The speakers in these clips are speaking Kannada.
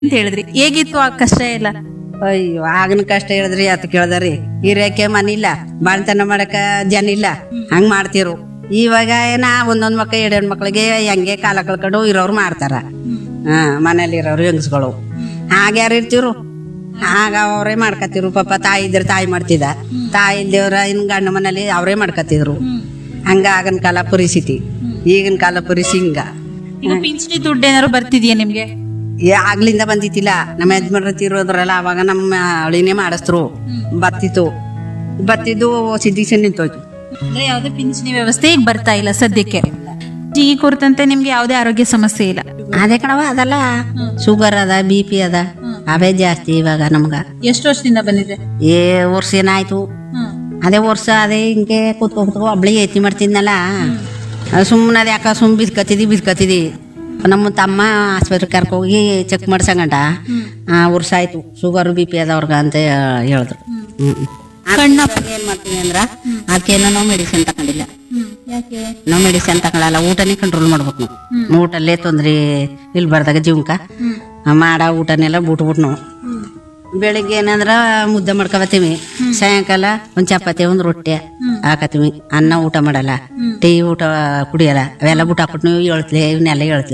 ಅಂತ ಹೇಳಿದ್ರಿ ಹೇಗಿತ್ತು ಆ ಕಷ್ಟ ಎಲ್ಲ ಅಯ್ಯೋ ಆಗನ ಕಷ್ಟ ಹೇಳಿದ್ರಿ ಅತ್ ಕೇಳ್ದಾರಿ ಇರಕ್ಕೆ ಮನಿಲ್ಲ ಬಾಳ್ತನ ಮಾಡಕ ಜನ ಇಲ್ಲ ಹಂಗ್ ಮಾಡ್ತಿರು ಇವಾಗ ಏನ ಒಂದೊಂದ್ ಮಕ್ಳು ಎರಡ್ ಮಕ್ಳಿಗೆ ಹೆಂಗೆ ಕಾಲ ಕಳ್ಕೊಂಡು ಇರೋರು ಮಾಡ್ತಾರ ಹಾ ಮನೇಲಿ ಇರೋರು ಹೆಂಗಸ್ಗಳು ಆಗ ಯಾರು ಇರ್ತಿರು ಆಗ ಅವರೇ ಮಾಡ್ಕತಿರು ಪಾಪ ತಾಯಿ ಇದ್ರೆ ತಾಯಿ ಮಾಡ್ತಿದ್ದ ತಾಯಿ ಇಲ್ದೇವ್ರ ಇನ್ ಗಂಡ ಮನೇಲಿ ಅವರೇ ಮಾಡ್ಕತಿದ್ರು ಹಂಗ ಆಗನ ಕಾಲ ಪರಿಸ್ಥಿತಿ ಈಗಿನ ಕಾಲ ಪರಿಸ್ಥಿತಿ ಹಿಂಗ ಈಗ ಪಿಂಚಣಿ ದುಡ್ಡು ಏನಾದ್ರು ಬರ್ತಿದ್ಯಾ ನಿಮ್ಗೆ ಏ ಆಗ್ಲಿಂದ ಬಂದಿತ್ತಿಲ್ಲ ನಮ್ಮ ಯಜಮಾನ್ರ ತೀರೋದ್ರಲ್ಲ ಅವಾಗ ನಮ್ಮ ಅಳಿನೇ ಮಾಡಿಸ್ರು ಬತ್ತಿತ್ತು ಬತ್ತಿದ್ದು ಸಿದ್ದಿಸಿ ನಿಂತೋಯ್ತು ಅಂದ್ರೆ ಯಾವ್ದೇ ಪಿಂಚಣಿ ವ್ಯವಸ್ಥೆ ಈಗ ಬರ್ತಾ ಇಲ್ಲ ಸದ್ಯಕ್ಕೆ ಈ ಕುರಿತಂತೆ ನಿಮ್ಗೆ ಯಾವ್ದೇ ಆರೋಗ್ಯ ಸಮಸ್ಯೆ ಇಲ್ಲ ಅದೇ ಕಣವ ಅದಲ್ಲ ಶುಗರ್ ಅದ ಬಿ ಪಿ ಅದ ಅವೇ ಜಾಸ್ತಿ ಇವಾಗ ನಮ್ಗ ಎಷ್ಟು ವರ್ಷದಿಂದ ಬಂದಿದೆ ಏ ವರ್ಷ ಏನಾಯ್ತು ಅದೇ ವರ್ಷ ಅದೇ ಹಿಂಗೆ ಕೂತ್ಕೊ ಕೂತ್ಕೊ ಒಬ್ಳಿಗೆ ಎತ್ತಿ ಮಾಡ್ತಿದ್ನಲ್ಲ ಸುಮ್ಮನೆ ಅದು ಯಾಕ ಸುಮ್ ಬಿಸ್ಕತ್ತಿದಿ ಬಿಸ್ಕತ್ತಿದಿ ನಮ್ಮ ತಮ್ಮ ಆಸ್ಪತ್ರೆ ಕರ್ಕೋಗಿ ಚೆಕ್ ಮಾಡ್ಸಂಗಂಟ ಆ ವರ್ಷ ಆಯ್ತು ಶುಗರ್ ಬಿ ಪಿ ಅದವ್ರಗ ಅಂತ ಹೇಳಿದ್ರು ಹ್ಮ್ ಕಣ್ಣ ಏನ್ ಮಾಡ್ತೀನಿ ಅಂದ್ರ ಅದಕ್ಕೇನೋ ನಾವು ಮೆಡಿಸಿನ್ ತಗೊಂಡಿಲ್ಲ ಯಾಕೆ ನಾವು ಮೆಡಿಸಿನ್ ತಗೊಳಲ್ಲ ಊಟನೇ ಕಂಟ್ರೋಲ್ ಮಾಡ್ಬೇಕು ನಾವು ಊಟಲ್ಲೇ ತೊಂದ್ರೆ ಇಲ್ಲಿ ಬರ್ದಾಗ ಜೀವನ್ಕ ಮಾಡ ಊಟನೆಲ್ಲ ಬಿಟ್ಬಿಟ್ಟು ನಾವು ಬೆಳಿಗ್ಗೆ ಏನಂದ್ರ ಮುದ್ದೆ ಮಾಡ್ಕೊಬತ್ತೀವಿ ಸಾಯಂಕಾಲ ಒಂದ್ ಚಪಾತಿ ಒಂದ್ ರೊಟ್ಟಿ ಹಾಕತ್ತೀವಿ ಅನ್ನ ಊಟ ಮಾಡಲ್ಲ ಟೀ ಊಟ ಕುಡಿಯಲ್ಲ ಅವೆಲ್ಲ ಊಟ ಹಾಕ್ಬಿಟ್ಟು ನೀವು ಹೇಳ್ತ್ಲೆ ಇವನ್ನೆಲ್ಲ ಹೇಳ್ತ್ಲೆ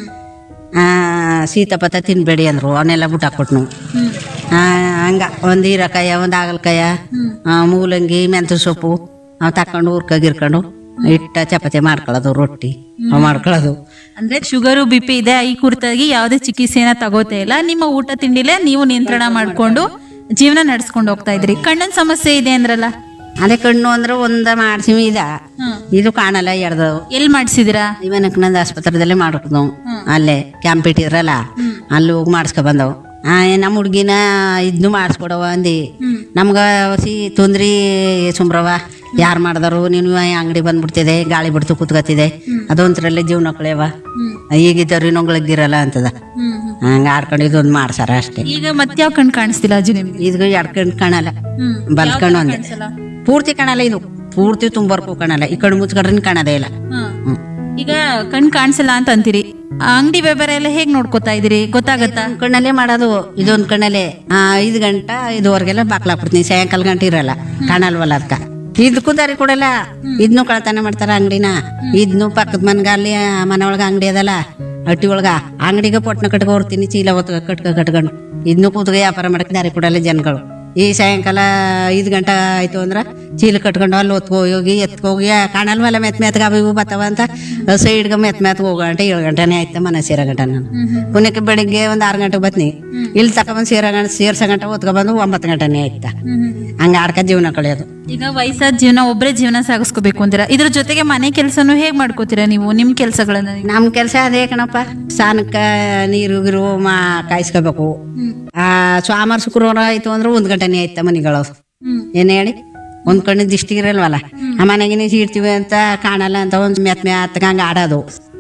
ಆ ಸೀತಾಪತ ತಿನ್ಬೇಡಿ ಅಂದ್ರು ಅವನ್ನೆಲ್ಲ ಬಿಟ್ಟು ಹಾಕ್ಬಿಟ್ಟು ನಾವು ಆ, ಹಂಗ ಒಂದ್ ಹೀರಕಾಯ ಒಂದ್ ಹಾಗಲಕಾಯ ಆ, ಮೂಲಂಗಿ ಮೆಂತ್ಯ ಸೊಪ್ಪು ಅವ್ ತಕೊಂಡು ಹುರ್ಕಾಗಿರ್ಕೊಂಡು ಇಟ್ಟ ಚಪಾತಿ ಮಾಡ್ಕೊಳ್ಳೋದು ರೊಟ್ಟಿ ಅವ್ ಮಾಡ್ಕೊಳ್ಳೋದು ಅಂದ್ರೆ ಶುಗರು ಬಿ ಪಿ ಇದೆ ಈ ಕುರಿತಾಗಿ ಯಾವುದೇ ಚಿಕಿತ್ಸೆನ ತಗೋತಾ ಇಲ್ಲ ನಿಮ್ಮ ಊಟ ತಿಂಡಿಲೇ ನೀವು ನಿಯಂತ್ರಣ ಮಾಡ್ಕೊಂಡು ಜೀವನ ನಡ್ಸ್ಕೊಂಡು ಹೋಗ್ತಾ ಇದ್ರಿ ಕಣ್ಣಿನ ಸಮಸ್ಯೆ ಇದೆ ಅಂದ್ರಲ್ಲ ಅದೇ ಕಣ್ಣು ಅಂದ್ರೆ ಒಂದ ಮಾಡ್ಸಿವಿ ಇದ ಇದು ಕಾಣಲ್ಲ ಎಡ್ದು ಎಲ್ ಮಾಡ್ಸಿದಿರಾ ಇವನಕ್ನಂದ ಆಸ್ಪತ್ರೆದಲ್ಲೇ ಮಾಡ್ಕೊಂಡು ಅಲ್ಲೇ ಕ್ಯಾಂಪ್ ಇಟ್ಟಿದ್ರಲ್ಲ ಅಲ್ಲಿ ಹೋಗಿ ಮಾಡಿಸ್ಕೊ ಬಂದವು ಆ ನಮ್ಮ ಹುಡ್ಗಿನ ಇದ್ನು ಮಾಡಿಸ್ಕೊಡವ ಅಂದಿ ನಮ್ಗ ಸಿ ತೊಂದ್ರಿ ಸುಮ್ರವ ಯಾರು ಮಾಡ್ದಾರು ನೀನು ಅಂಗಡಿ ಬಂದ್ಬಿಡ್ತಿದೆ ಗಾಳಿ ಬಿಡ್ತು ಕೂತ್ಕತ್ತಿದೆ ಅದೊಂದ್ರಲ್ಲೇ ಜೀವನ ಕಳೆಯವ ಈಗಿದ್ದವ್ರು ಇನ್ನೊಂಗಳಿಗಿರಲ್ಲ ಅಂತದ ಹಂಗ ಆಡ್ಕೊಂಡು ಇದೊಂದು ಮಾಡ್ಸಾರ ಅಷ್ಟೇ ಈಗ ಮತ್ತೆ ಯಾವ ಕಣ್ ಕಾಣಿಸ್ತಿಲ್ಲ ಅಜ್ಜಿ ನಿಮ್ಗೆ ಇದು ಎಡ್ಕಂಡ್ ಕಾಣಲ್ಲ ಬಲ್ಕಂಡು ಒಂದೇ ಪೂರ್ತಿ ಕಾಣಲ್ಲ ಇದು ಪೂರ್ತಿ ತುಂಬರ್ಕು ಕಾಣಲ್ಲ ಈ ಕಣ್ಣು ಮುಚ್ಕೊಂಡ್ರೆ ಕಾಣದೇ ಇಲ್ಲ ಹ್ಮ್ ಈಗ ಕಣ್ ಕಾಣಿಸಲ್ಲ ಅಂತ ಅಂತೀರಿ ಅಂಗಡಿ ವ್ಯಾಪಾರ ಎಲ್ಲ ಹೇಗ್ ನೋಡ್ಕೋತಾ ಇದೀರಿ ಗೊತ್ತಾಗತ್ತಾ ಒಂದ್ ಕಣ್ಣಲ್ಲೇ ಮಾಡೋದು ಇದೊಂದ್ ಕಣ್ಣಲ್ಲೇ ಆ, ಐದು ಗಂಟೆ ಐದುವರೆಗೆಲ್ಲ ಬಾಕ್ಲಾಕ್ಬಿಡ್ತೀನಿ ಸಾಯಂಕಾಲ ಗಂಟೆ ಇರಲ್ಲ ಕಾಣಲ್ವಲ್ಲ ಅದಕ್ಕ ಇದಕ್ಕೂ ದಾರಿ ಕೊಡಲ್ಲ ಇದ್ನು ಕಳ್ತನ ಮಾಡ್ತಾರ ಅಂಗಡಿನ ಇದ್ನು ಪಕ್ಕದ ಮನ್ಗ ಅಲ್ಲಿ ಆ ಮನೆ ಒಳಗ ಅಂಗಡಿ ಅದಲ್ಲ ಹಟ್ಟಿ ಒಳಗ ಅಂಗಡಿಗೆ ಪೊಟ್ನ ಕಟ್ಕ ಹೊರ್ತೀನಿ ಚೀಲ ಹೊತ್ಕ ಕಟ್ಕ ಕಟ್ಕೊಂಡು ಇದ್ನು ಕೂತ್ಕ ವ್ಯಾಪಾರ ಮಾಡಕ್ ದಾರಿ ಕೊಡಲ್ಲ ಜನಗಳು ಈ ಸಾಯಂಕಾಲ ಐದು ಗಂಟೆ ಆಯ್ತು ಅಂದ್ರ ಚೀಲ ಕಟ್ಕೊಂಡು ಅಲ್ಲಿ ಹೊತ್ಕೊ ಹೋಗಿ ಎತ್ಕೋಗಿ ಕಾಣಲ್ವಲ್ಲ ಮೆತ್ ಮೆತ್ಗ ಅವು ಇವು ಬತ್ತಾವ ಅಂತ ಸೈಡ್ಗೆ ಮೆತ್ ಮೆತ್ ಹೋಗೋ ಗಂಟೆ ಏಳು ಗಂಟೆನೇ ಆಯ್ತು ಮನೆ ಸೇರೋ ಗಂಟೆ ನಾನು ಪುನಕ್ಕೆ ಬೆಳಿಗ್ಗೆ ಒಂದ್ ಆರು ಗಂಟೆಗೆ ಬತ್ನಿ ಇಲ್ಲಿ ತಕೊಂಡ್ ಸೇರೋ ಗಂಟೆ ಸೇರ್ಸೋ ಗಂಟೆ ಹೊತ್ಕೊ ಬಂದು ಒಂಬತ್ತು ಗಂಟೆನೇ ಆಯ್ತ ಹಂಗ ಆಡ್ಕ ಜೀವನ ಕಳೆಯೋದು ಈಗ ವಯಸ್ಸಾದ ಜೀವನ ಒಬ್ಬರೇ ಜೀವನ ಸಾಗಿಸ್ಕೋಬೇಕು ಅಂತೀರಾ ಇದ್ರ ಜೊತೆಗೆ ಮನೆ ಕೆಲಸನೂ ಹೇಗ್ ಮಾಡ್ಕೋತೀರಾ ನೀವು ನಿಮ್ ಕೆಲಸಗಳನ್ನ ನಮ್ ಕೆಲ್ಸ ಅದೇ ಕಣಪ್ಪ ಸಾನಕ್ಕ ನೀರು ಗಿರು ಮಾ ಕಾಯಿಸ್ಕೋಬೇಕು ಆ ಸೋಮವಾರ ಶುಕ್ರವಾರ ಆಯ್ತು ಅಂದ್ರೆ ಒಂದ್ ಗಂಟೆನೇ ಆಯ್ತ ಮನಿಗಳು ಏನ್ ಹೇಳಿ ಒಂದ್ ಕಣ್ಣು ದಿಷ್ಟಿ ಇರಲ್ವಲ್ಲ ಆ ಮನೆಗೆ ಸೀಡ್ತೀವಿ ಅಂತ ಕಾಣಲ್ಲ ಅಂತ ಒಂದ್ ಮೆತ್ ಮೆತ್ಗ ಹಂಗ ಆಡೋದು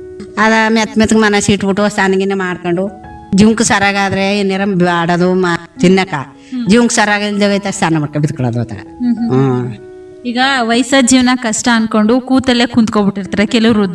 ಅದ ಮೆತ್ ಮೆತ್ಗ ಮನ ಸೀಟ್ಬಿಟ್ಟು ಸ್ನಾನಗಿನ ಮಾಡ್ಕೊಂಡು ಜೀವಕ್ಕೆ ಸರಾಗಾದ್ರೆ ಏನಾರ ಆಡೋದು ಮಾ ತಿನ್ನಕ ಜೀವಕ್ಕೆ ಸರಾಗ ಇಲ್ದೇವೈತೆ ಸ್ನಾನ ಮಾಡ್ಕೊಂಡು ಬಿದ್ಕೊಳ್ಳೋದು ಅತ್ತಾಗ ಹ್ಮ್ ಈಗ ವಯಸ್ಸಾದ ಜೀವನ ಕಷ್ಟ ಅನ್ಕೊಂಡು ಕೂತಲ್ಲೇ ಕುಂತ್ಕೊಬಿಟ್ಟಿರ್ತಾರೆ ಕೆಲವರು